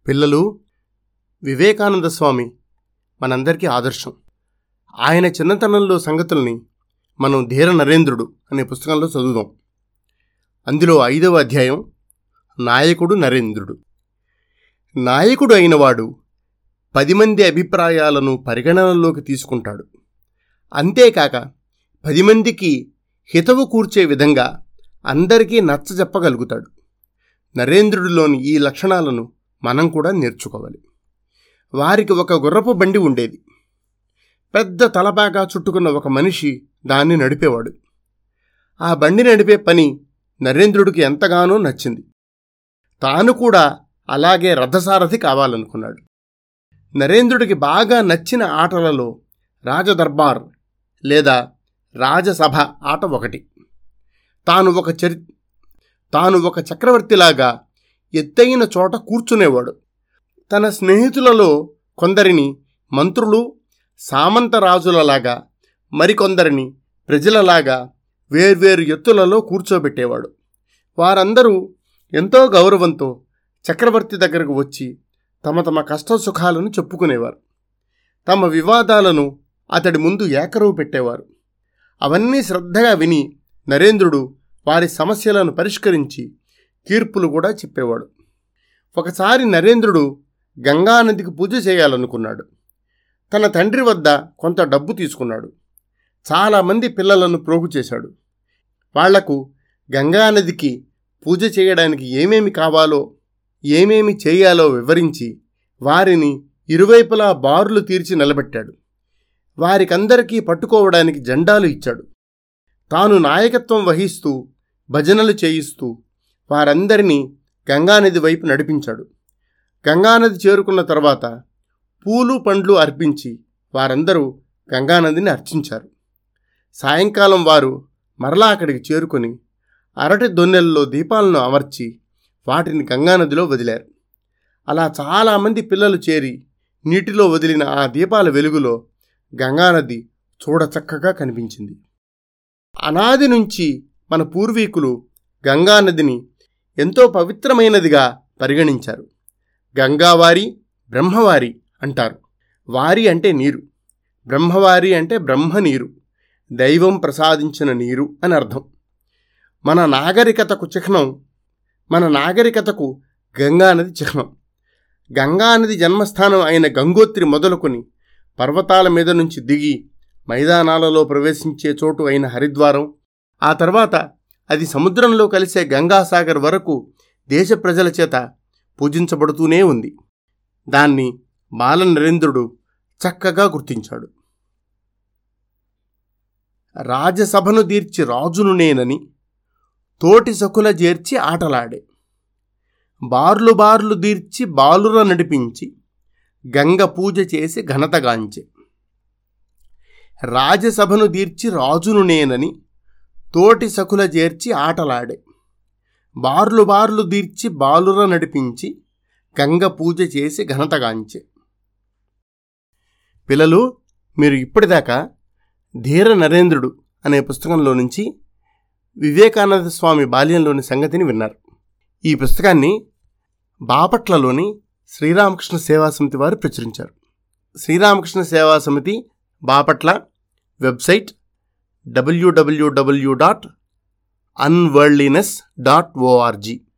పిల్లలు వివేకానంద స్వామి మనందరికీ ఆదర్శం ఆయన చిన్నతనంలో సంగతుల్ని మనం ధీర నరేంద్రుడు అనే పుస్తకంలో చదువుదాం అందులో ఐదవ అధ్యాయం నాయకుడు నరేంద్రుడు నాయకుడు అయినవాడు పది మంది అభిప్రాయాలను పరిగణనలోకి తీసుకుంటాడు అంతేకాక పది మందికి హితవు కూర్చే విధంగా అందరికీ నచ్చజెప్పగలుగుతాడు నరేంద్రుడిలోని ఈ లక్షణాలను మనం కూడా నేర్చుకోవాలి వారికి ఒక గుర్రపు బండి ఉండేది పెద్ద తలపాగా చుట్టుకున్న ఒక మనిషి దాన్ని నడిపేవాడు ఆ బండి నడిపే పని నరేంద్రుడికి ఎంతగానో నచ్చింది తాను కూడా అలాగే రథసారథి కావాలనుకున్నాడు నరేంద్రుడికి బాగా నచ్చిన ఆటలలో రాజదర్బార్ లేదా రాజసభ ఆట ఒకటి తాను ఒక చరి తాను ఒక చక్రవర్తిలాగా ఎత్తైన చోట కూర్చునేవాడు తన స్నేహితులలో కొందరిని మంత్రులు సామంతరాజులలాగా మరికొందరిని ప్రజలలాగా వేర్వేరు ఎత్తులలో కూర్చోబెట్టేవాడు వారందరూ ఎంతో గౌరవంతో చక్రవర్తి దగ్గరకు వచ్చి తమ తమ కష్ట సుఖాలను చెప్పుకునేవారు తమ వివాదాలను అతడి ముందు ఏకరువు పెట్టేవారు అవన్నీ శ్రద్ధగా విని నరేంద్రుడు వారి సమస్యలను పరిష్కరించి తీర్పులు కూడా చెప్పేవాడు ఒకసారి నరేంద్రుడు గంగానదికి పూజ చేయాలనుకున్నాడు తన తండ్రి వద్ద కొంత డబ్బు తీసుకున్నాడు చాలామంది పిల్లలను ప్రోగు చేశాడు వాళ్లకు గంగానదికి పూజ చేయడానికి ఏమేమి కావాలో ఏమేమి చేయాలో వివరించి వారిని ఇరువైపులా బారులు తీర్చి నిలబెట్టాడు వారికందరికీ పట్టుకోవడానికి జెండాలు ఇచ్చాడు తాను నాయకత్వం వహిస్తూ భజనలు చేయిస్తూ వారందరినీ గంగానది వైపు నడిపించాడు గంగానది చేరుకున్న తర్వాత పూలు పండ్లు అర్పించి వారందరూ గంగానదిని అర్చించారు సాయంకాలం వారు మరలా అక్కడికి చేరుకొని అరటి దొన్నెల్లో దీపాలను అమర్చి వాటిని గంగానదిలో వదిలారు అలా చాలామంది పిల్లలు చేరి నీటిలో వదిలిన ఆ దీపాల వెలుగులో గంగానది చూడచక్కగా కనిపించింది అనాది నుంచి మన పూర్వీకులు గంగానదిని ఎంతో పవిత్రమైనదిగా పరిగణించారు గంగావారి బ్రహ్మవారి అంటారు వారి అంటే నీరు బ్రహ్మవారి అంటే బ్రహ్మ నీరు దైవం ప్రసాదించిన నీరు అని అర్థం మన నాగరికతకు చిహ్నం మన నాగరికతకు గంగానది చిహ్నం గంగానది జన్మస్థానం అయిన గంగోత్రి మొదలుకొని పర్వతాల మీద నుంచి దిగి మైదానాలలో ప్రవేశించే చోటు అయిన హరిద్వారం ఆ తర్వాత అది సముద్రంలో కలిసే గంగాసాగర్ వరకు దేశ ప్రజల చేత పూజించబడుతూనే ఉంది దాన్ని బాల నరేంద్రుడు చక్కగా గుర్తించాడు రాజసభను దీర్చి రాజును నేనని తోటి సకుల చేర్చి ఆటలాడే బార్లు బార్లు దీర్చి బాలుర నడిపించి గంగ పూజ చేసి ఘనతగాంచె రాజసభను దీర్చి రాజును నేనని తోటి సకుల చేర్చి ఆటలాడే బార్లు బార్లు దీర్చి బాలుర నడిపించి గంగ పూజ చేసి ఘనతగాంచె పిల్లలు మీరు ఇప్పటిదాకా ధీర నరేంద్రుడు అనే పుస్తకంలో నుంచి వివేకానంద స్వామి బాల్యంలోని సంగతిని విన్నారు ఈ పుస్తకాన్ని బాపట్లలోని శ్రీరామకృష్ణ సేవా సమితి వారు ప్రచురించారు Sriramakrishna Seva Samiti Bapatla website W W W dot unworldliness dot ORG